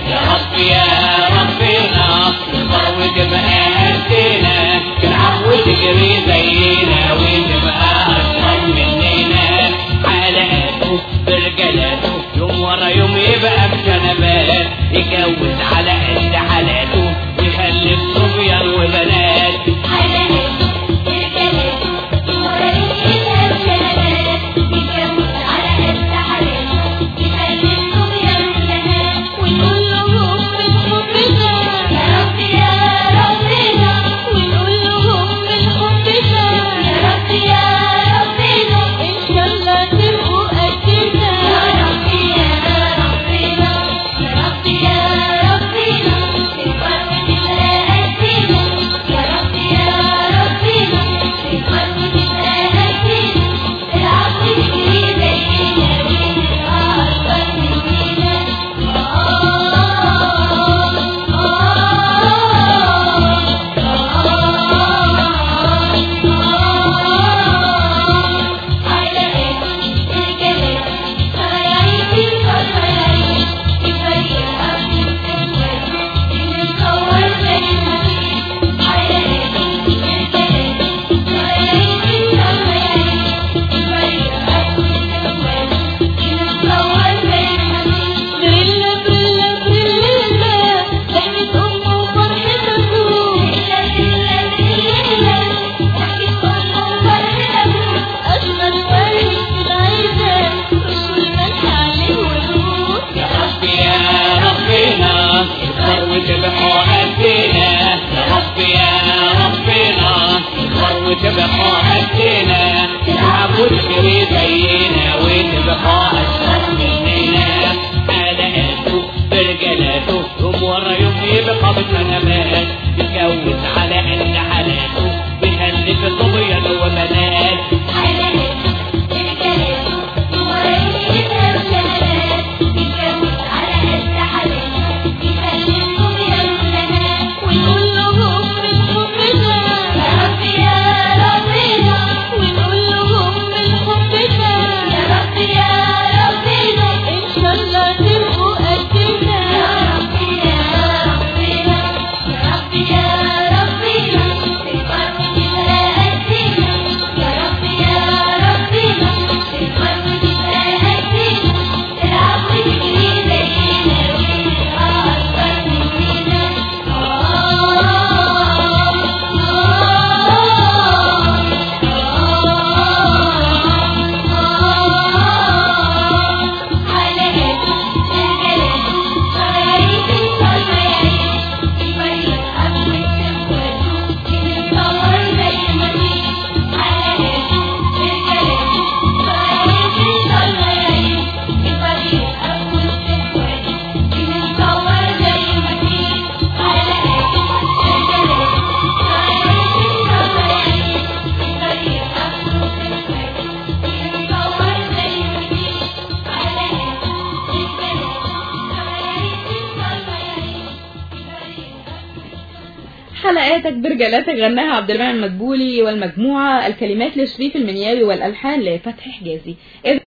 يا رب يا ربنا نكبر وتبقى قدنا تلعب وتجري زينا وتبقى أشرف مننا حالاته برجلاته يوم ورا يوم يبقى بجنبات يجوز على قد حالاته يخلف صبيان وبنات يا رب يا ربنا نكبر وتبقى قدنا يا رب يا ربنا نكبر وتبقى قدنا تلعب وتجري زينا وتبقى أشرف مننا حالاته برجلاته يوم ورا يوم يبقى بجنبات يتجوز على قد حالاته بيخلف صبيان وبنات حلقاتك برجلاتك غناها عبد المنعم المدبولي والمجموعة الكلمات لشريف المنياوي والألحان لفتحي حجازي